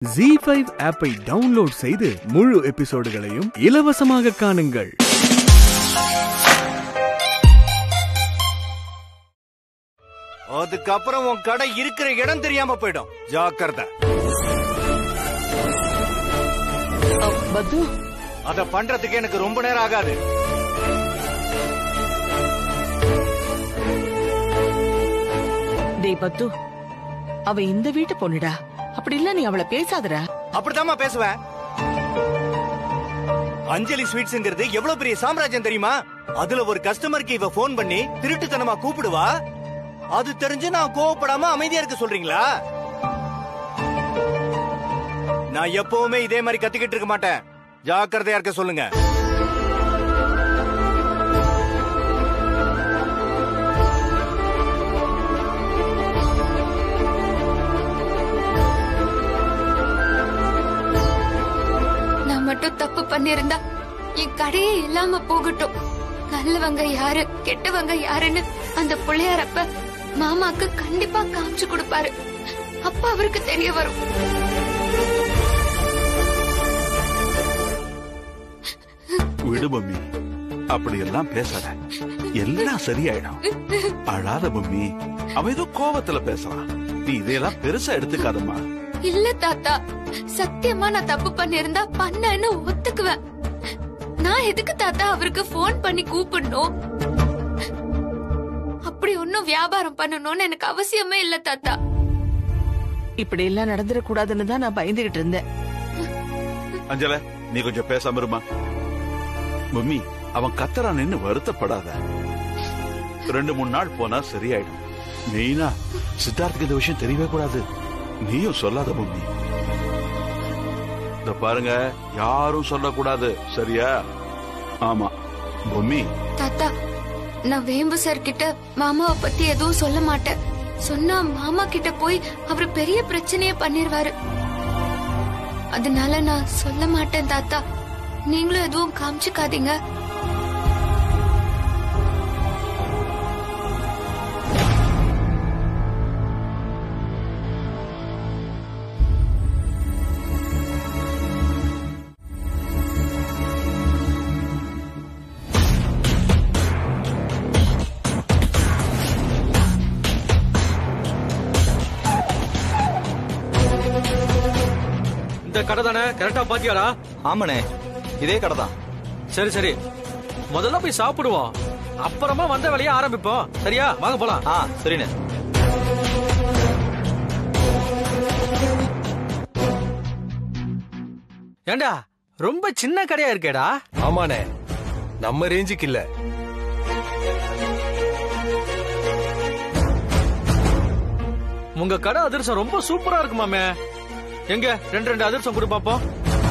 G five ஆப்பை download செய்து முழு எபிசோடுகளையும் இலவசமாக காணுங்கள் அதுக்கப்புறம் உன் கடை இருக்கிற இடம் தெரியாம போயிடும் ஜாக்கிரதை அ, பத்து அத பண்றதுக்கு எனக்கு ரொம்ப நேரம் ஆகாது டேய் பத்து அவ இந்த வீட்டு பொண்ணுடா அப்படி இல்ல நீ அவளை பேசாதடா அப்படித்தாம்மா பேசுவேன் அஞ்சலி ஸ்வீட்ஸ்ங்கிறது எவ்வளவு பெரிய சாம்ராஜ்யம் தெரியுமா அதுல ஒரு கஸ்டமருக்கு இவ ஃபோன் பண்ணி திருட்டுத்தனமா கூப்பிடுவா அது தெரிஞ்சு நான் கோவப்படாம அமைதியா இருக்க சொல்றீங்களா நான் எப்பவுமே இதே மாதிரி கத்திக்கிட்டு இருக்க மாட்டேன் ஜாக்கிரதையா இருக்க சொல்லுங்க நான் மட்டும் தப்பு பண்ணிருந்தா என் கடையே இல்லாம போகட்டும் நல்லவங்க யாரு கெட்டவங்க யாருன்னு அந்த புள்ளையாரப்ப மாமாக்கு கண்டிப்பா காமிச்சு கொடுப்பாரு அப்ப அவருக்கு தெரிய வரும் விடு மம்மி அப்படியெல்லாம் பேசாத எல்லாம் சரியாயிடும் அழாத மம்மி அவன் ஏதோ கோவத்துல பேசுறான் நீ இதையெல்லாம் பெருசா எடுத்துக்காதம்மா இல்ல தாத்தா சத்தியமா நான் தப்பு பண்ணிருந்தா பண்ணேன்னு ஒத்துக்குவேன் நான் எதுக்கு தாத்தா அவருக்கு ஃபோன் பண்ணி கூப்பிடணும் அப்படி ஒன்னும் வியாபாரம் பண்ணணும்னு எனக்கு அவசியமே இல்ல தாத்தா இப்படி எல்லாம் நடந்துடக்கூடாதுன்னு தான் நான் பயந்துகிட்டு இருந்தேன் அஞ்சல நீ கொஞ்சம் பேசாம இருமா மம்மி அவன் கத்துறான்னு வருத்தப்படாத ரெண்டு மூணு நாள் போனா சரியாயிடும் மெயினா சித்தார்த்துக்கு இந்த விஷயம் தெரியவே கூடாது நீயும் சொல்லாத மம்மி இந்த பாருங்க யாரும் சொல்லக்கூடாது சரியா ஆமா மம்மி தாத்தா நான் வேம்பு சார் கிட்ட மாமாவை பத்தி எதுவும் சொல்ல மாட்டேன் சொன்னா மாமா கிட்ட போய் அவர் பெரிய பிரச்சனைய பண்ணிருவாரு அதனால நான் சொல்ல மாட்டேன் தாத்தா நீங்களும் எதுவும் காமிச்சுக்காதீங்க இந்த கடை தானே கரெக்டா பாத்தியாடா ஆமாண்ணே இதே கடை தான் சரி சரி முதல்ல போய் சாப்பிடுவோம் அப்புறமா வந்த வேலையை ஆரம்பிப்போம் சரியா வாங்க போலாம் ஆ சரிண்ணே ஏண்டா ரொம்ப சின்ன கடையா இருக்கேடா ஆமாண்ணே நம்ம ரேஞ்சுக்கு இல்ல உங்க கடை அதிரசம் ரொம்ப சூப்பரா இருக்குமாமே எங்க ரெண்டு ரெண்டு அதிரசம் கொடு பாப்போம்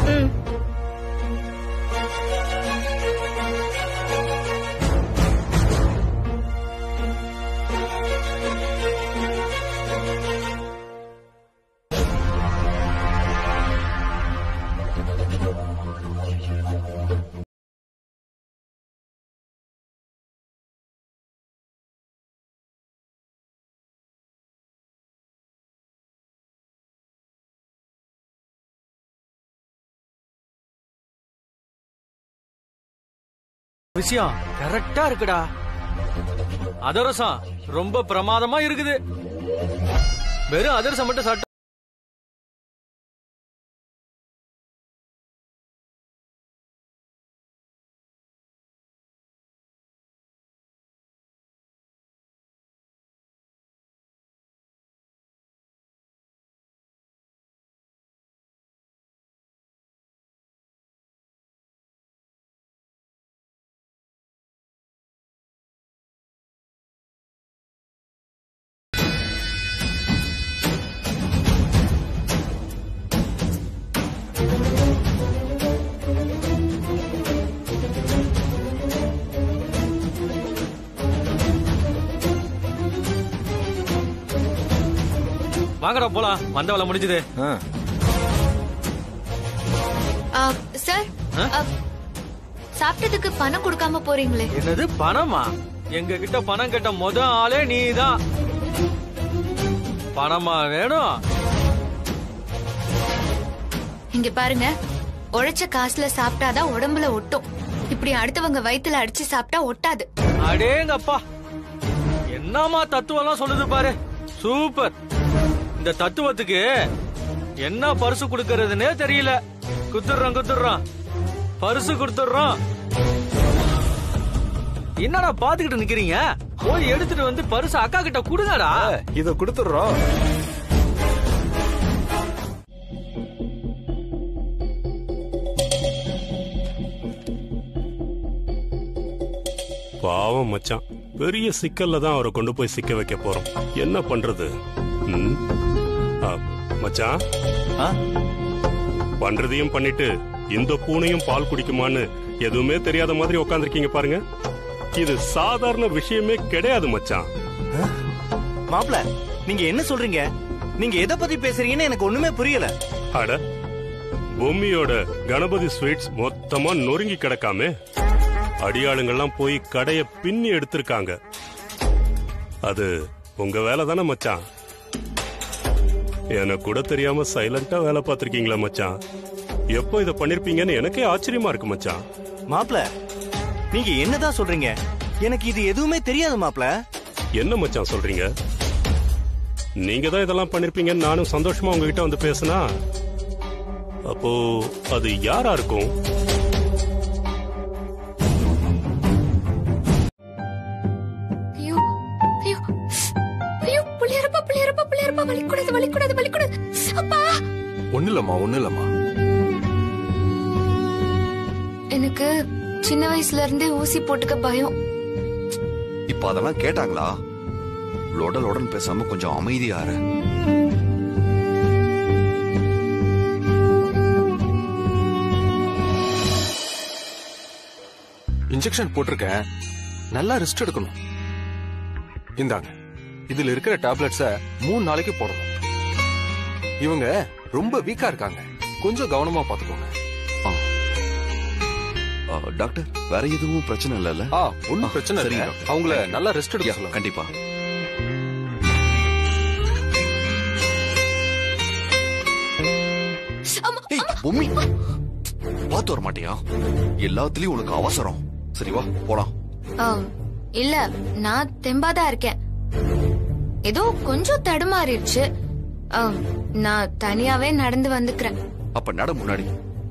விஷயம் கரெக்டா இருக்குடா அதிரசம் ரொம்ப பிரமாதமா இருக்குது வெறும் அதிரசம் மட்டும் சாப்பிட்டு வாங்கடா போலாம் வந்த வேலை முடிஞ்சது ஆ, சார் ஆ? ஆ, சாப்பிட்டதுக்கு பணம் கொடுக்காம போறீங்களே என்னது பணமா எங்க கிட்ட பணம் கேட்ட முத ஆளே நீதான் பணமா வேணும் இங்க பாருங்க உழைச்ச காசுல சாப்பிட்டாதான் உடம்புல ஒட்டும் இப்படி அடுத்தவங்க வயித்துல அடிச்சு சாப்பிட்டா ஒட்டாது அடேங்கப்பா என்னமா தத்துவம்லாம் சொல்லுது பாரு சூப்பர் இந்த தத்துவத்துக்கு என்ன பரிசு கொடுக்கறதுன்னே தெரியல குத்துடுறோம் குத்துடுறோம் பரிசு கொடுத்துடுறோம் என்னடா பாத்துக்கிட்டு நிக்கிறீங்க போய் எடுத்துட்டு வந்து பரிசு அக்கா கிட்ட கொடுங்கடா இத கொடுத்துடுறோம் பாவம் மச்சான் பெரிய சிக்கல்ல தான் அவரை கொண்டு போய் சிக்க வைக்க போறோம் என்ன பண்றது ம்? ஆ, மச்சான் ஆ? பண்றதையும் பண்ணிட்டு இந்த பூனையும் பால் குடிக்குமான்னு எதுவுமே தெரியாத மாதிரி உட்காந்துருக்கீங்க பாருங்க இது சாதாரண விஷயமே கிடையாது மச்சான் மாப்ள நீங்க என்ன சொல்றீங்க நீங்க எதை பத்தி பேசுறீங்கன்னு எனக்கு ஒண்ணுமே புரியல அட பொம்மியோட கணபதி ஸ்வீட்ஸ் மொத்தமா நொறுங்கி கிடக்காமே அடியாளுங்கெல்லாம் போய் கடைய பின்னி எடுத்திருக்காங்க அது உங்க வேலை தானே மச்சான் எனக்கு கூட தெரியாம சைலண்டா வேலை பார்த்திருக்கீங்களா மச்சான் எப்போ இத பண்ணிருப்பீங்கன்னு எனக்கே ஆச்சரியமா இருக்கு மச்சான் மாப்ள நீங்க என்னதான் சொல்றீங்க எனக்கு இது எதுவுமே தெரியாது மாப்ள என்ன மச்சான் சொல்றீங்க நீங்க தான் இதெல்லாம் பண்ணிருப்பீங்கன்னு நானும் சந்தோஷமா உங்ககிட்ட வந்து பேசினா அப்போ அது யாரா இருக்கும் ஐயோ ஐயோ ஐயோ புள்ளியரப்பா புள்ளியரப்பா புள்ளியரப்பா வலிக்கூடாது வலிக்கூடாது வலிக்கூடாது அப்பா ஒண்ணு இல்லம்மா ஒண்ணு இல்லம்மா எனக்கு சின்ன வயசுல இருந்தே ஊசி போட்டுக்க பயம் இப்ப அதெல்லாம் கேட்டாங்களா லொட லொடன் பேசாம கொஞ்சம் அமைதியா இரு இன்ஜெக்ஷன் போட்டிருக்கேன் நல்லா ரெஸ்ட் எடுக்கணும் இந்தாங்க இதுல இருக்கிற டேப்லெட்ஸ மூணு நாளைக்கு போடணும் இவங்க ரொம்ப வீக்கா இருக்காங்க கொஞ்சம் கவனமா பாத்துக்கோங்க ஆ, டாக்டர் வேற எதுவும் பிரச்சனை இல்லல்ல ஆ ஒண்ணும் பிரச்சனை சரிங்க இல்லை டாக்டர். அவங்கள Thank you. நல்லா ரெஸ்ட் எடுக்க Yeah, சொல்லுங்க கண்டிப்பா ஏய், பொம்மி பார்த்து வர மாட்டியா எல்லாத்துலயும் உனக்கு அவசரம் சரி வா போலாம் ஆ, இல்ல நான் தெம்பாதான் இருக்கேன் ஏதோ கொஞ்சம் தடுமாறிடுச்சு ஆ, நான் தனியாவே நடந்து வந்துக்கிறேன் அப்ப நட முன்னாடி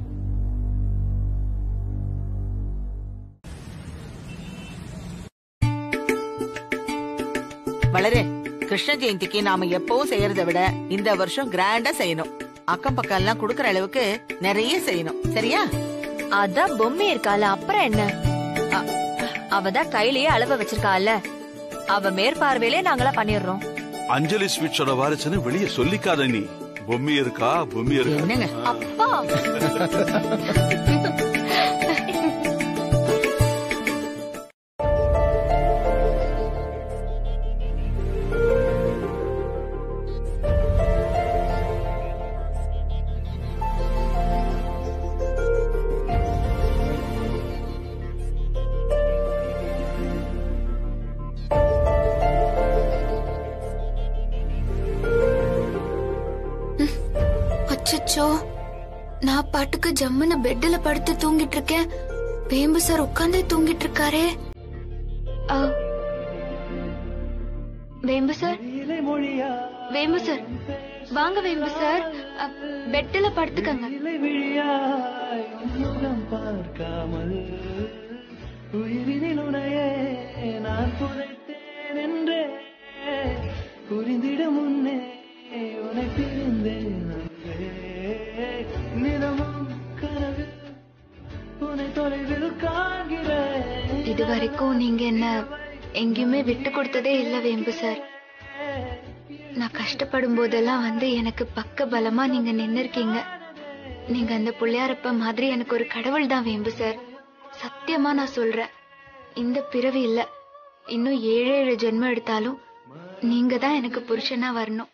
வளரே கிருஷ்ண ஜெயந்திக்கு நாம எப்பவும் செய்யறதை விட இந்த வருஷம் கிராண்டா செய்யணும் அக்கம் பக்கம் எல்லாம் குடுக்கற அளவுக்கு நிறைய செய்யணும் சரியா அதான் பொம்மை இருக்கால அப்புறம் என்ன அ- அவதான் கையிலேயே அளவு வச்சிருக்கால அவ மேற்பார்வையிலே நாங்களா பண்ணிடுறோம் அஞ்சலி ஸ்வீட்ஸோட வாரிசுன்னு வெளியே சொல்லிக்காத நீ பொம்மி இருக்கா பொம்மி இருக்கா என்னங்க அப்பா அச்சச்சோ நான் பாட்டுக்கு ஜம்முன்னு பெட்ல படுத்து தூங்கிட்டு இருக்கேன் வேம்பு சார் உட்கார்ந்து தூங்கிட்டு இருக்காரே ஆ. வேம்பு சார் வேம்பு சார் வாங்க வேம்பு சார் அ, பெட்ல படுத்துக்கங்க பார்க்காமல் உயிரினில் உனையே நான் புதைத்தேன் என்றே புரிந்திட முன்னே உனை பிரிந்தேன் அன்பே. நிலமும் கனவில் உன்னை தொலைவில் காண்கிறேன் இது வரைக்கும் நீங்க என்ன எங்கேயுமே விட்டு கொடுத்ததே இல்ல வேம்பு சார் நான் கஷ்டப்படும் போதெல்லாம் வந்து எனக்கு பக்க பலமா நீங்க நின்னு இருக்கீங்க நீங்க அந்த புள்ளையாரப்ப மாதிரி எனக்கு ஒரு கடவுள் தான் வேம்பு சார் சத்தியமா நான் சொல்றேன் இந்த பிறவி இல்ல இன்னும் ஏழு ஏழு ஜென்மம் எடுத்தாலும் நீங்க தான் எனக்கு புருஷனா வரணும்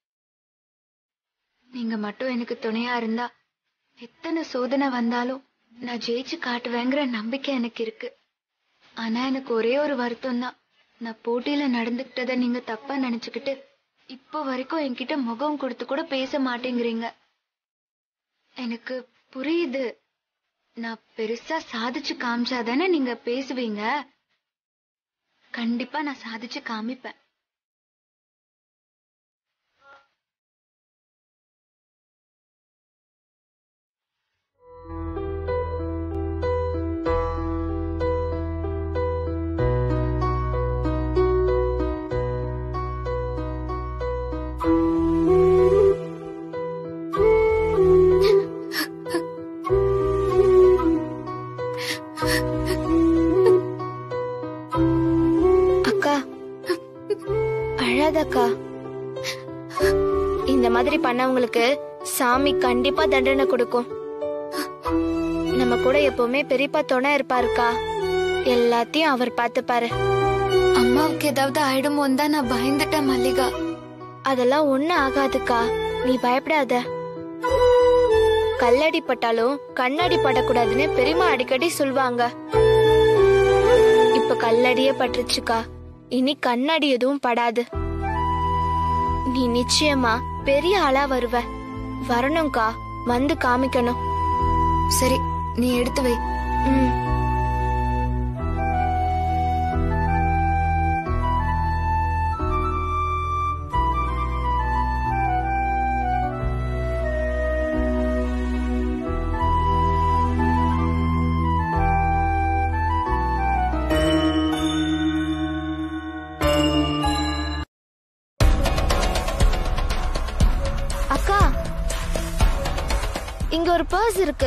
நீங்க மட்டும் எனக்கு துணையா இருந்தா எத்தனை சோதனை வந்தாலும் நான் ஜெயிச்சு காட்டுவேங்கிற நம்பிக்கை எனக்கு இருக்கு ஆனா எனக்கு ஒரே ஒரு வருத்தம் தான் நான் போட்டியில நடந்துக்கிட்டத நீங்க தப்பா நினைச்சுக்கிட்டு இப்போ வரைக்கும் என்கிட்ட முகம் கொடுத்து கூட பேச மாட்டேங்கிறீங்க எனக்கு புரியுது நான் பெருசா சாதிச்சு காமிச்சாதானே நீங்க பேசுவீங்க கண்டிப்பா நான் சாதிச்சு காமிப்பேன் அக்கா அழாதக்கா இந்த மாதிரி பண்ணவங்களுக்கு சாமி கண்டிப்பா தண்டனை கொடுக்கும் நம்ம கூட எப்பவுமே பெரியப்பா துணை இருப்பாருக்கா எல்லாத்தையும் அவர் பார்த்துப்பாரு அம்மாவுக்கு ஏதாவது ஆயிடுமோன்னு தான் நான் பயந்துட்டேன் மல்லிகா அதெல்லாம் ஒண்ணு ஆகாதுக்கா நீ பயப்படாத கல்லடி பட்டாலும் கண்ணாடி படக்கூடாதுன்னு பெரியம்மா அடிக்கடி சொல்லுவாங்க இப்ப கல்லடியே பட்டுருச்சுக்கா இனி கண்ணாடி எதுவும் படாது நீ நிச்சயமா பெரிய ஆளா வருவ வரணும்க்கா வந்து காமிக்கணும் சரி நீ எடுத்து வை ம் அக்கா இங்க ஒரு பர்ஸ் இருக்கு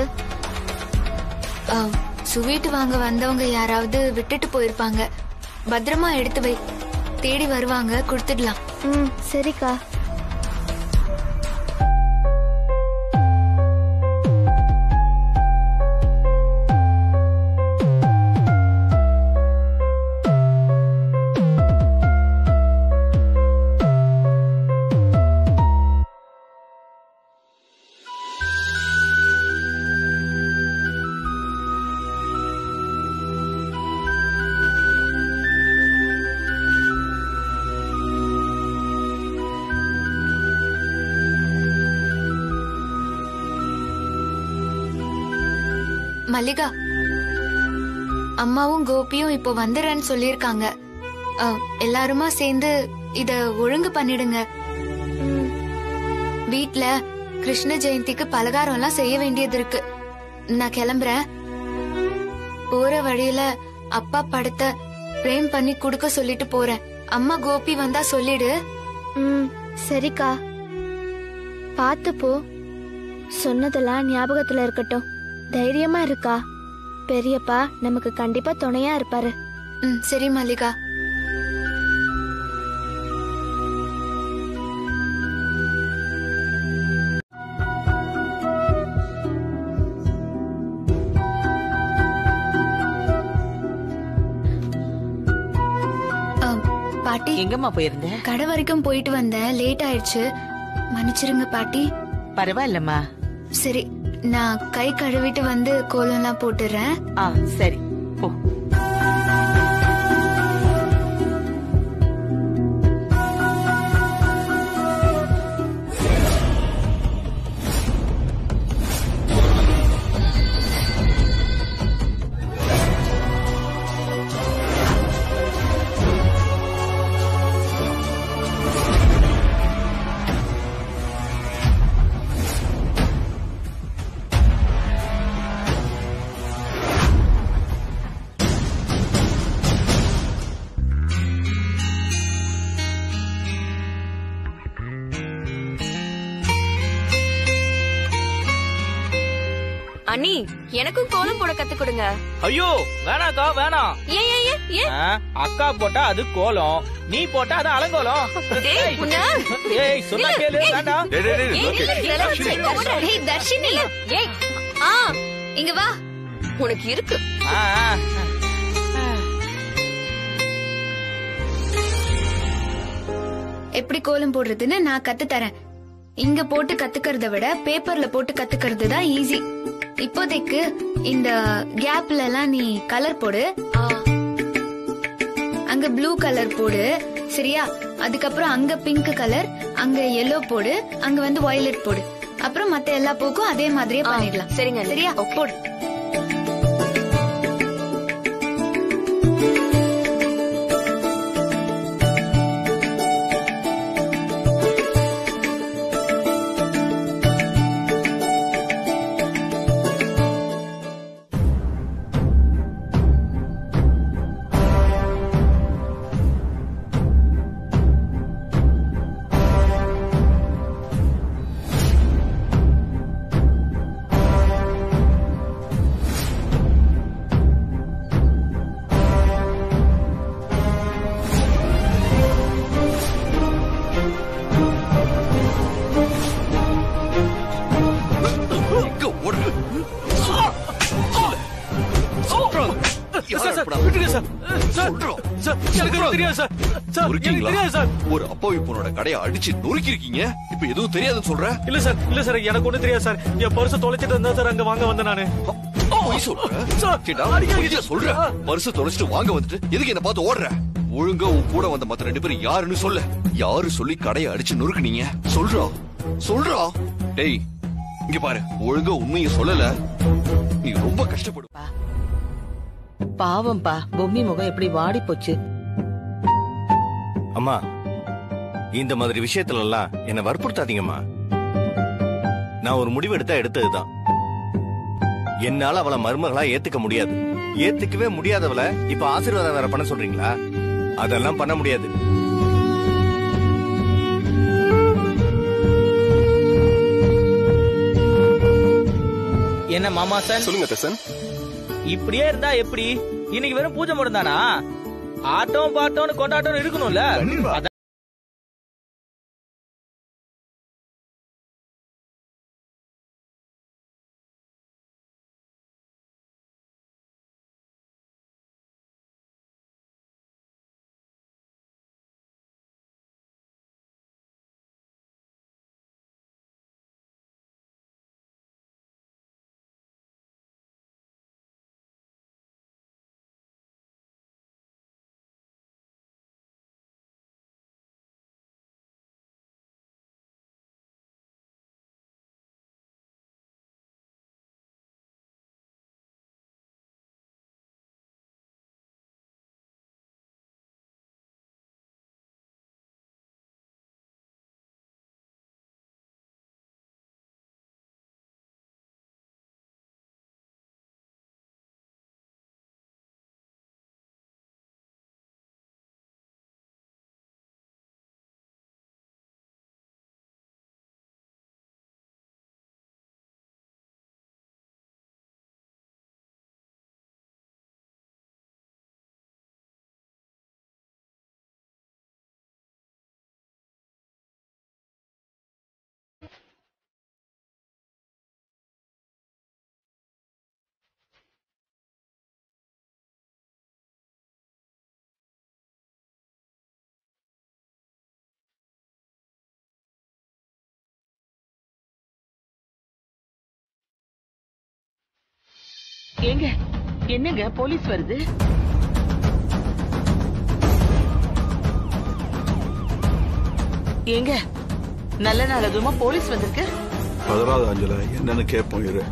ஸ்வீட் வாங்க வந்தவங்க யாராவது விட்டுட்டு போயிருப்பாங்க பத்திரமா எடுத்து வை தேடி வருவாங்க கொடுத்துடலாம் ம் சரிக்கா மல்லிகா அம்மாவும் கோபியும் இப்போ வந்துடுறேன்னு சொல்லியிருக்காங்க அ, எல்லாருமா சேர்ந்து இத ஒழுங்கு பண்ணிடுங்க வீட்ல கிருஷ்ண ஜெயந்திக்கு பலகாரம் எல்லாம் செய்ய வேண்டியது இருக்கு நான் கிளம்புறேன் போற வழியில அப்பா படத்தை பிரேம் பண்ணி கொடுக்க சொல்லிட்டு போறேன் அம்மா கோபி வந்தா சொல்லிடு ம் சரிக்கா பார்த்து போ சொன்னதெல்லாம் ஞாபகத்துல இருக்கட்டும் தைரியமா இருக்கா பெரியப்பா நமக்கு கண்டிப்பா துணையா இருப்பாரு ம் சரி மல்லிகா அ, பாட்டி எங்கம்மா போயிருந்த கடை வரைக்கும் போயிட்டு வந்தேன் லேட் ஆயிடுச்சு மன்னிச்சிருங்க பாட்டி பரவாயில்லம்மா சரி நான் கை கழுவிட்டு வந்து கோலம்லாம் போட்டுறேன் ஆ சரி போ அண்ணி எனக்கும் கோலம் போட கத்து கொடுங்க ஐயோ வேணாக்கா வேணாம் ஏன் ஏன் ஏன் ஏன் ஆ, அக்கா போட்டா அது கோலம் நீ போட்டா அது அலங்கோலம் டேய், உன்னை- ஏய் சொன்னா கேளு வேண்டாம் டேய், டேய், டேய், ஏய், okay. நில்லு, நில்லு, தர்ஷினி, நில்லு. ஏய், தர்ஷினி ஏய் ஆ இங்க வா உனக்கு இருக்கு ஆ, ஆ. எப்படி கோலம் போடுறதுன்னு நான் கத்து தரேன் இங்க போட்டு கத்துக்கிறத விட பேப்பர்ல போட்டு கத்துக்கிறது தான் ஈஸி இப்போதைக்கு இந்த கேப்ல எல்லாம் நீ கலர் போடு அங்க ப்ளூ கலர் போடு சரியா அதுக்கப்புறம் அங்க பிங்க் கலர் அங்க எல்லோ போடு அங்க வந்து வயலட் போடு அப்புறம் மத்த எல்லா பூக்கும் அதே மாதிரியே பண்ணிடலாம் சரிங்க சரியா போடு எங்க ஓடுற சார், சார், விட்டுருங்க சார். சார், சார், எனக்கு எதுவும் தெரியாது சார். சார், எனக்கு தெரியாது சார். ஒரு அப்பாவி பொண்ணோட கடையை அடிச்சு நொறுக்கிருக்கீங்க இப்ப எதுவும் தெரியாதுன்னு சொல்ற இல்ல சார் இல்ல சார் எனக்கு ஒண்ணும் தெரியாது சார் என் பர்ஸ் தொலைச்சிட்டு இருந்தா சார் அங்க வாங்க வந்தேன் நானு பொய் சொல்ற சார், கேட்டா அடிக்காதீங்க. பொய்யா சொல்ற பர்ஸ் தொலைச்சிட்டு வாங்க வந்துட்டு எதுக்கு என்ன பார்த்து ஓடுற ஒழுங்கா உன் கூட வந்த மத்த ரெண்டு பேரும் யாருன்னு சொல்லு யாரு சொல்லி கடையை அடிச்சு நொறுக்குனீங்க சொல்றா சொல்றா டேய் இங்க பாரு ஒழுங்கா உண்மையை சொல்லல நீ ரொம்ப கஷ்டப்படு பாவம்பா பொம்மி முகம் எப்படி வாடி போச்சு அம்மா இந்த மாதிரி விஷயத்துல எல்லாம் என்ன வற்புறுத்தாதீங்கம்மா நான் ஒரு முடிவு எடுத்தா எடுத்ததுதான் என்னால அவளை மருமகளா ஏத்துக்க முடியாது ஏத்துக்கவே முடியாதவளை இப்ப ஆசீர்வாதம் வேற பண்ண சொல்றீங்களா அதெல்லாம் பண்ண முடியாது என்ன மாமா சார் சொல்லுங்க தசன் இப்படியே இருந்தா எப்படி இன்னைக்கு வெறும் பூஜை மட்டும் தானா ஆட்டம் பாட்டம்னு கொண்டாட்டம் இருக்கணும்ல அதான் ஏங்க என்னங்க போலீஸ் வருது ஏங்க நல்ல நாள் அதுமா போலீஸ் வந்திருக்கு பதறாத அஞ்சல என்னன்னு கேட்போம் இரு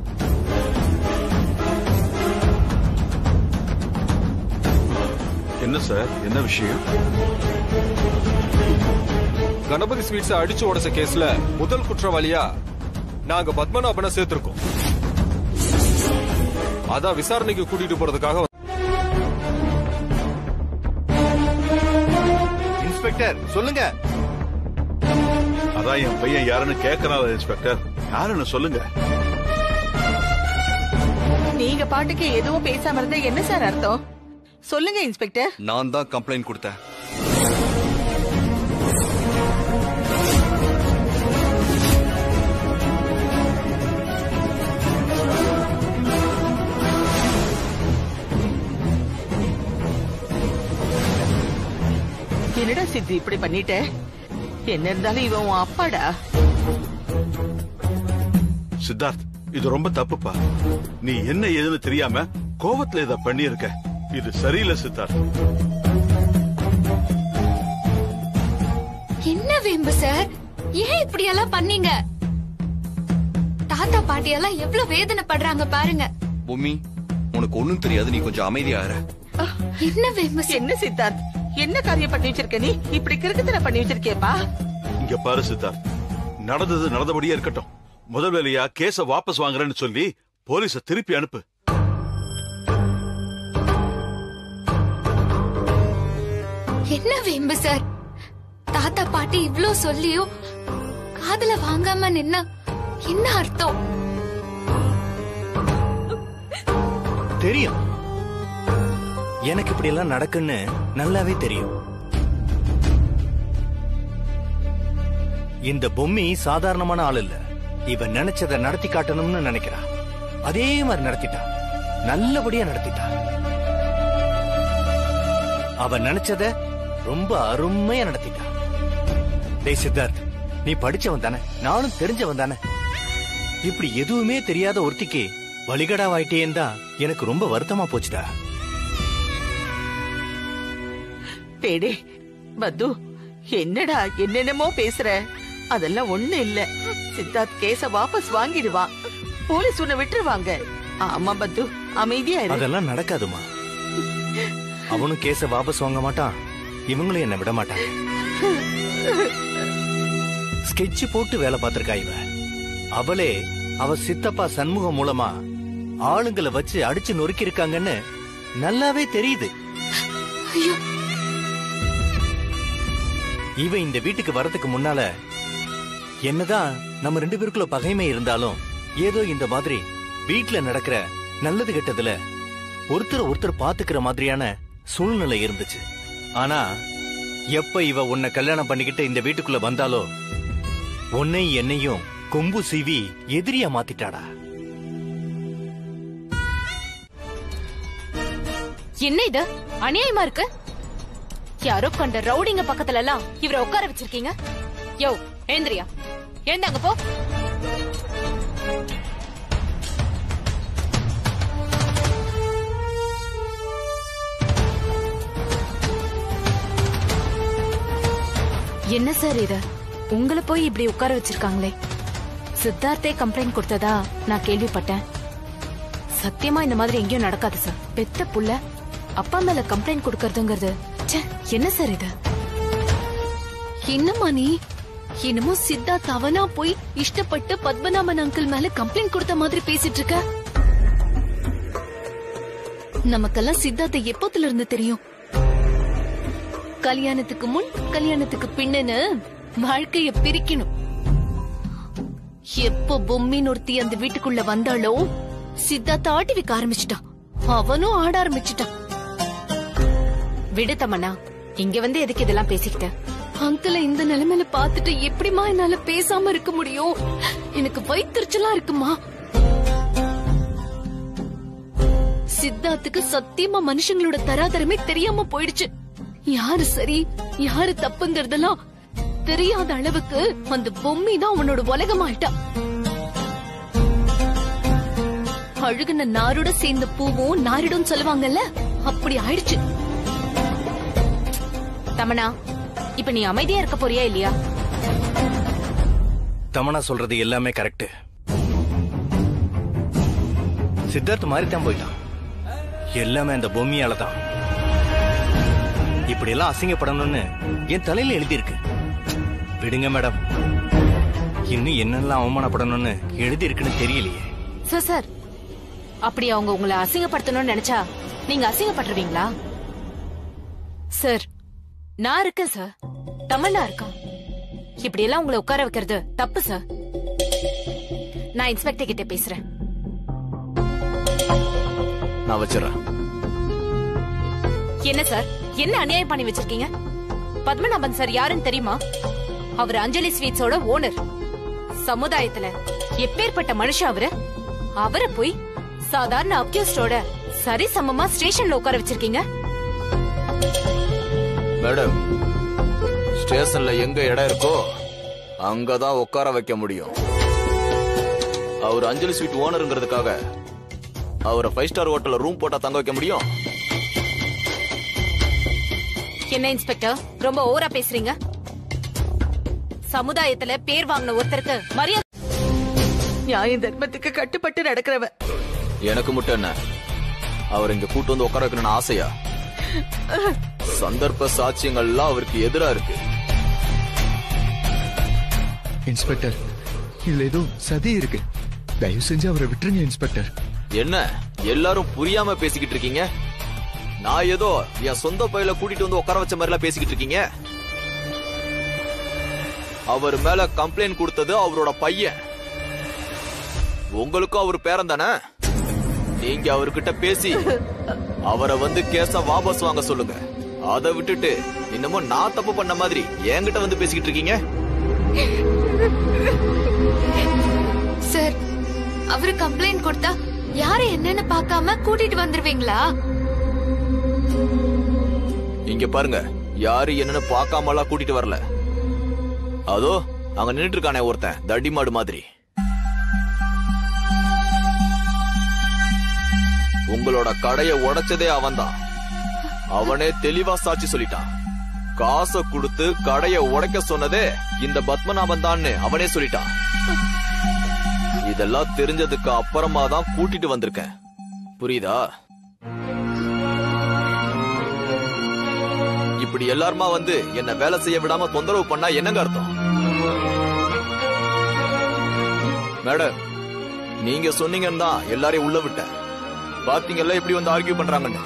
என்ன சார் என்ன விஷயம் கணபதி ஸ்வீட்ஸ் அடிச்சு உடைச்ச கேஸ்ல முதல் குற்றவாளியா நாங்க பத்மநாபனை சேர்த்திருக்கோம் அதான் விசாரணைக்கு கூட்டிட்டு போறதுக்காக வந்தோம். இன்ஸ்பெக்டர் சொல்லுங்க அதான் என் பையன் யாருன்னு கேட்கறாரு இன்ஸ்பெக்டர் யாருன்னு சொல்லுங்க நீங்க பாட்டுக்கு எதுவும் பேசாம இருந்தா என்ன சார் அர்த்தம் சொல்லுங்க இன்ஸ்பெக்டர் நான் தான் கம்ப்ளைண்ட் கொடுத்தேன் என்னடா சித்தி இப்படி பண்ணிட்ட என்ன இருந்தாலும் இவன் உன் அப்பாடா சித்தார்த் இது ரொம்ப தப்புப்பா நீ என்ன ஏதுன்னு தெரியாம கோவத்துல இத பண்ணியிருக்க இது சரியில்லை சித்தார்த் என்ன வேம்பு சார் ஏன் இப்படி எல்லாம் பண்ணீங்க தாத்தா பாட்டி எல்லாம் எவ்வளவு வேதனைப்படுறாங்க பாருங்க பொம்மி உனக்கு ஒண்ணும் தெரியாது நீ கொஞ்சம் அமைதியா இரு என்ன வேம்பு என்ன சித்தார்த் என்ன காரியம் பண்ணி வச்சிருக்க நீ இப்படி கிறுக்குத்தனை பண்ணி வச்சிருக்கேப்பா இங்க பாரு சித்தார்த் நடந்தது நடந்தபடியே இருக்கட்டும் முதல் வேலையா கேஸ வாபஸ் வாங்குறேன்னு சொல்லி போலீஸ திருப்பி அனுப்பு என்ன வேம்பு சார் தாத்தா பாட்டி இவ்ளோ சொல்லியும் காதுல வாங்காம நின்னா என்ன அர்த்தம் தெரியும் எனக்கு இப்படி எல்லாம் நடக்குன்னு நல்லாவே தெரியும் இந்த பொம்மி சாதாரணமான ஆள் இல்ல இவ நினைச்சத நடத்தி காட்டணும்னு நினைக்கிறா அதே மாதிரி நடத்திட்டா நல்லபடியா நடத்திட்டா அவ நினைச்சத ரொம்ப அருமையா நடத்திட்டா டேய் சித்தார்த் நீ படிச்சவன் தானே நானும் தெரிஞ்சவன் தானே இப்படி எதுவுமே தெரியாத ஒருத்திக்கு வழிகடாவாயிட்டேன்னு தான் எனக்கு ரொம்ப வருத்தமா போச்சுடா டேடே பத்து என்னடா என்னென்னமோ பேசுற அதெல்லாம் ஒண்ணு இல்ல சித்தார்த் கேஸ வாபஸ் வாங்கிடுவான் போலீஸ் உன்னை விட்டுருவாங்க ஆமா பத்து அமைதியா இரு அதெல்லாம் நடக்காதுமா அவனும் கேஸ வாபஸ் வாங்க மாட்டான் இவங்களும் என்ன விட மாட்டாங்க ஸ்கெட்ச் போட்டு வேலை பார்த்திருக்கா இவ அவளே அவ சித்தப்பா சண்முகம் மூலமா ஆளுங்களை வச்சு அடிச்சு நொறுக்கி இருக்காங்கன்னு நல்லாவே தெரியுது இவ இந்த வீட்டுக்கு வரதுக்கு முன்னால என்னதான் நம்ம ரெண்டு பேருக்குள்ள பகைமை இருந்தாலும் ஏதோ இந்த மாதிரி வீட்ல நடக்கிற நல்லது கெட்டதுல ஒருத்தர் ஒருத்தர் பாத்துக்கிற மாதிரியான சூழ்நிலை இருந்துச்சு ஆனா எப்ப இவ உன்னை கல்யாணம் பண்ணிக்கிட்டு இந்த வீட்டுக்குள்ள வந்தாலோ உன்னை என்னையும் கொம்பு சீவி எதிரியா மாத்திட்டாடா என்ன இது அநியாயமா இருக்கு யாரோ கண்ட ரவுடிங்க பக்கத்துல எல்லாம் இவரை உட்கார வச்சிருக்கீங்க யோ ஏந்திரியா எழுந்தாங்க போ என்ன சார் இது உங்களை போய் இப்படி உட்கார வச்சிருக்காங்களே சித்தார்த்தே கம்ப்ளைண்ட் கொடுத்ததா நான் கேள்விப்பட்டேன் சத்தியமா இந்த மாதிரி எங்கேயும் நடக்காது சார் பெத்த புள்ள அப்பா மேல கம்ப்ளைண்ட் கொடுக்கறதுங்கிறது ச்சே, என்ன சார் இது என்னம்மா நீ என்னமோ சித்தார்த் அவனா போய் இஷ்டப்பட்டு பத்மநாபன் அங்கிள் மேல கம்ப்ளைண்ட் கொடுத்த மாதிரி பேசிட்டு இருக்க நமக்கெல்லாம் சித்தார்த்தை எப்போத்துல இருந்து தெரியும் கல்யாணத்துக்கு முன் கல்யாணத்துக்கு பின்னன்னு வாழ்க்கைய பிரிக்கணும் எப்போ பொம்மின்னு ஒருத்தி அந்த வீட்டுக்குள்ள வந்தாளோ சித்தார்த்த ஆட்டி வைக்க ஆரம்பிச்சிட்டான் அவனும் ஆட ஆரம்பிச்சிட்டான் விடு தமன்னா இங்க வந்து எதுக்கு இதெல்லாம் பேசிக்கிட்ட அங்கிள இந்த நிலைமையில பாத்துட்டு எப்படிமா என்னால பேசாம இருக்க முடியும் எனக்கு வயிற்றுச்சலா இருக்குமா சித்தார்த்துக்கு சத்தியமா மனுஷங்களோட தராதரமே தெரியாம போயிடுச்சு யாரு சரி யாரு தப்புங்கிறதெல்லாம் தெரியாத அளவுக்கு அந்த பொம்மி தான் அவனோட உலகமாயிட்டா அழுகுன நாரோட சேர்ந்த பூவும் நாரிடும் சொல்லுவாங்கல்ல அப்படி ஆயிடுச்சு தமனா இப்ப நீ அமைதியா இருக்க போறியா இல்லையா தமனா சொல்றது எல்லாமே கரெக்ட் சித்தார்த் மாதிரி தான் போயிட்டான் எல்லாமே அந்த பொம்மியால தான் இப்படி எல்லாம் அசிங்கப்படணும்னு என் தலையில எழுதியிருக்கு விடுங்க மேடம் இன்னும் என்னெல்லாம் அவமானப்படணும்னு எழுதி இருக்குன்னு தெரியலையே சார் சார் அப்படி அவங்க உங்களை அசிங்கப்படுத்தணும்னு நினைச்சா நீங்க அசிங்கப்பட்டுருவீங்களா சார் நான் இருக்கேன் சார் தமிழ்னா இருக்கான் இப்படி எல்லாம் உங்களை உட்கார வைக்கிறது தப்பு சார் நான் இன்ஸ்பெக்டர் கிட்ட பேசுறேன் நான் வச்சிடறேன் என்ன சார் என்ன அநியாயம் பண்ணி வச்சிருக்கீங்க பத்மநாபன் சார் யாருன்னு தெரியுமா அவர் அஞ்சலி ஸ்வீட்ஸோட ஓனர் சமுதாயத்துல எப்பேற்பட்ட மனுஷன் அவரு அவரை போய் சாதாரண அப்யூஸ்டோட சரி சமமா ஸ்டேஷன்ல உட்கார வச்சிருக்கீங்க மேடம் ஸ்டேஷன்ல எங்க இடம் இருக்கோ அங்கதான் உட்கார வைக்க முடியும் அவர் அஞ்சலி ஸ்வீட் ஓனருங்கிறதுக்காக அவரை ஃபைவ் ஸ்டார் ஹோட்டல்ல ரூம் போட்டா தங்க வைக்க முடியும் என்ன இன்ஸ்பெக்டர் ரொம்ப ஓவரா பேசுறீங்க சமுதாயத்துல பேர் வாங்கின ஒருத்தருக்கு மரியாதை நியாய தர்மத்துக்கு கட்டுப்பட்டு நடக்கிறவ எனக்கு மட்டும் என்ன அவர் இங்க கூட்டு வந்து உட்கார வைக்கணும்னு ஆசையா சந்தர்ப்ப சாட்சியங்கள்லாம் அவருக்கு எதிரா இருக்கு இன்ஸ்பெக்டர் இதுல ஏதோ சதி இருக்கு தயவு செஞ்சு அவரை விட்டுருங்க இன்ஸ்பெக்டர் என்ன எல்லாரும் புரியாம பேசிக்கிட்டு இருக்கீங்க நான் ஏதோ என் சொந்த பையில கூட்டிட்டு வந்து உட்கார வச்ச மாதிரி எல்லாம் பேசிக்கிட்டு இருக்கீங்க அவர் மேல கம்ப்ளைண்ட் கொடுத்தது அவரோட பையன் உங்களுக்கும் அவர் பேரன் தானே நீங்க அவர்கிட்ட பேசி அவரை வந்து கேஸ வாபஸ் வாங்க சொல்லுங்க அதை விட்டுட்டு இன்னமும் நான் தப்பு பண்ண மாதிரி என்கிட்ட வந்து பேசிக்கிட்டு இருக்கீங்க சார் அவரு கம்ப்ளைண்ட் கொடுத்தா யாரு என்னன்னு பார்க்காம கூட்டிட்டு வந்துருவீங்களா இங்க பாருங்க யாரு என்னன்னு பார்க்காமலாம் கூட்டிட்டு வரல அதோ அங்க நின்னுட்டு இருக்கானே ஒருத்தன் தடி மாடு மாதிரி உங்களோட கடைய உடைச்சதே அவன்தான் அவனே தெளிவா சாட்சி சொல்லிட்டான் காசை கொடுத்து கடைய உடைக்க சொன்னதே இந்த பத்மநாபன் தான்னு அவனே சொல்லிட்டான் இதெல்லாம் தெரிஞ்சதுக்கு அப்புறமா தான் கூட்டிட்டு வந்திருக்கேன் புரியுதா இப்படி எல்லாருமா வந்து என்ன வேலை செய்ய விடாம தொந்தரவு பண்ணா என்னங்க அர்த்தம் மேடம் நீங்க சொன்னீங்கன்னு தான் எல்லாரையும் உள்ள விட்டேன் பாத்தீங்கல்ல இப்படி வந்து ஆர்கியூ பண்றாங்கன்னு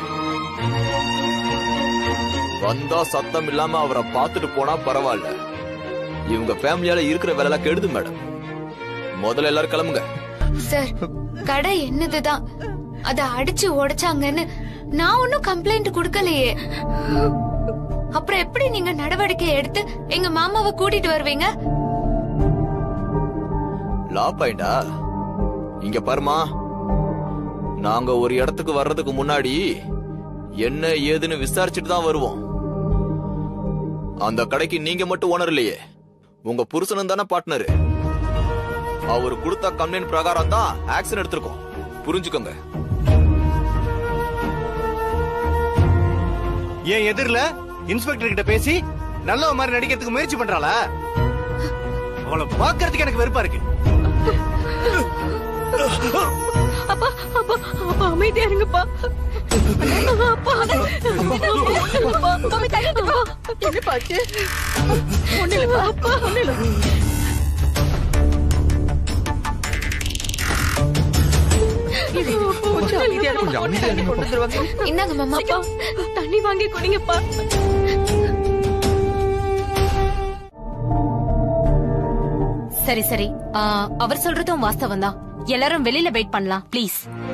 வந்தா சத்தம் இல்லாம அவரை பார்த்துட்டு போனா பரவாயில்ல இவங்க ஃபேமிலியால இருக்கிற வேலை கெடுது மேடம் முதல்ல எல்லாரும் கிளம்புங்க சார் கடை என்னதுதான் அத அடிச்சு உடைச்சாங்கன்னு நான் ஒன்னும் கம்ப்ளைண்ட் கொடுக்கலையே அப்புறம் எப்படி நீங்க நடவடிக்கை எடுத்து எங்க மாமாவை கூட்டிட்டு வருவீங்க லா பாயிண்டா இங்க பாருமா நாங்க ஒரு இடத்துக்கு வர்றதுக்கு முன்னாடி என்ன ஏதுன்னு விசாரிச்சுட்டு தான் வருவோம் அந்த கடைக்கு நீங்க மட்டும் ஓனர் இல்லையே உங்க புருஷனும் தானே பார்ட்னரு அவர் கொடுத்த கம்ப்ளைண்ட் பிரகாரம் தான் ஆக்சன் எடுத்திருக்கோம் புரிஞ்சுக்கோங்க என் எதிரில இன்ஸ்பெக்டர் கிட்ட பேசி நல்ல மாதிரி நடிக்கிறதுக்கு முயற்சி பண்றாளா அவளை பாக்குறதுக்கு எனக்கு வெறுப்பா இருக்கு அப்பா அப்பா அப்பா அமைதியா இருங்கப்பா அப்பா அப்பா மாமி தள்ளிட்டு போ என்ன பாச்சு ஒண்ணு இல்லப்பா அப்பா ஒண்ணு இல்ல இது கொஞ்சம் அமைதியா இருங்க. கொஞ்சம் அமைதியா தண்ணி கொண்டு வந்துருவாங்க இந்தாங்க மாமா அப்பா தண்ணி வாங்கி குடிங்கப்பா சரி சரி ஆ, அவர் சொல்றதும் வாஸ்தவம் தான் எல்லாரும் வெளியில வெயிட் பண்ணலாம் ப்ளீஸ்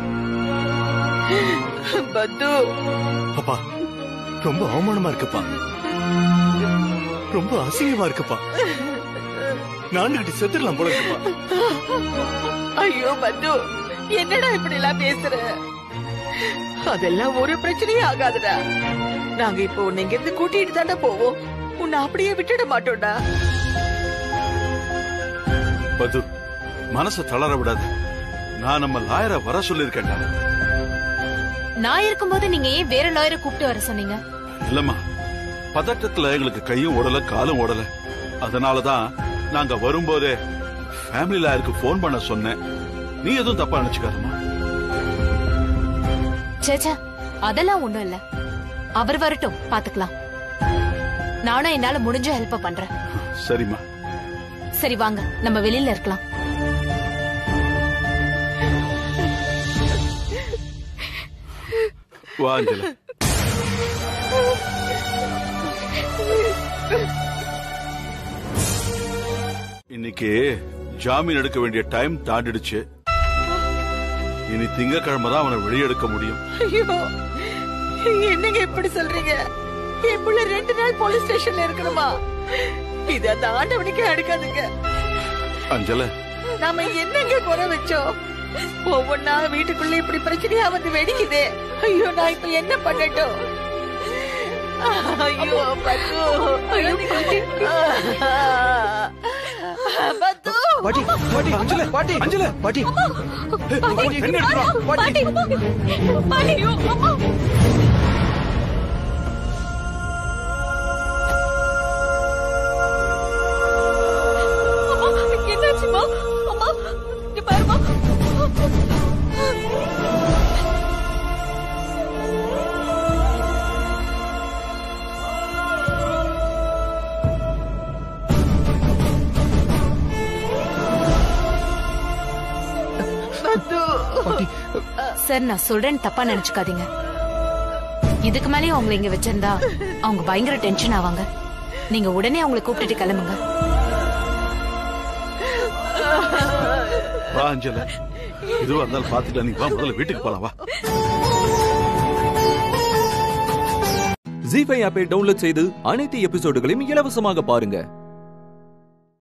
பத்து அப்பா ரொம்ப அவமானமா இருக்குப்பா ரொம்ப அசிங்கமா இருக்குப்பா நான்கிட்ட செத்துடலாம் போல இருக்குப்பா ஐயோ பத்து என்னடா இப்படி எல்லாம் பேசுற அதெல்லாம் ஒரு பிரச்சனையும் ஆகாதுடா நாங்க இப்போ உன்னை இங்க இருந்து கூட்டிட்டு தாண்டா போவோம் உன்னை அப்படியே விட்டுட மாட்டோம்டா பது மனச தளர விடாத நான் நம்ம லாயரை வர சொல்லிருக்கேன்டா நான் இருக்கும்போது நீங்க ஏன் வேற லாயரை கூப்பிட்டு வர சொன்னீங்க இல்லம்மா பதட்டத்துல எங்களுக்கு கையும் ஓடல காலும் ஓடல அதனாலதான் நாங்க வரும்போதே ஃபேமிலி லாயருக்கு ஃபோன் பண்ண சொன்னேன் நீ எதுவும் தப்பா நினைச்சுக்காதம்மா சேச்சா அதெல்லாம் ஒண்ணும் இல்ல அவர் வரட்டும் பாத்துக்கலாம் நானும் என்னால முடிஞ்ச ஹெல்ப் பண்றேன் சரிம்மா சரி வாங்க நம்ம வெளியில இருக்கலாம் வா அஞ்சலா இன்னைக்கு ஜாமீன் எடுக்க வேண்டிய டைம் தாண்டிடுச்சு இனி திங்கக்கிழமை தான் அவனை வெளியெடுக்க முடியும் ஐயோ என்னங்க இப்படி சொல்றீங்க என் புள்ள ரெண்டு நாள் போலீஸ் ஸ்டேஷன்ல இருக்கணுமா இது அந்த ஆண்டவனுக்கே அடுக்காதுங்க அஞ்சல நாம என்னங்க குறை வச்சோம் ஒவ்வொன்னா வீட்டுக்குள்ள இப்படி பிரச்சனையா வந்து வெடிக்குதே ஐயோ நான் இப்ப என்ன பண்ணட்டும் ஐயோ பத்து ஐயோ பாட்டி பத்து பாட்டி பாட்டி அஞ்சல பாட்டி அஞ்சல பாட்டி பாட்டி பாட்டி பாட்டி ஐயோ அம்மா அம்மா, என்னாச்சும்மா அம்மா இங்க பாரு சார் நான் சொல்றேன்னு தப்பா நினைச்சுக்காதீங்க இதுக்கு மேலேயும் அவங்களை இங்க வச்சிருந்தா அவங்க பயங்கர டென்ஷன் ஆவாங்க நீங்க உடனே அவங்களை கூப்பிட்டுட்டு கிளம்புங்க வா அஞ்சல இதுவா இருந்தாலும் பாத்துக்கலாம் நீ வா முதல்ல வீட்டுக்கு போலாம் வா ஜி ஃபைவ் ஆப்பை டவுன்லோட் செய்து அனைத்து எபிசோடுகளையும் இலவசமாக பாருங்க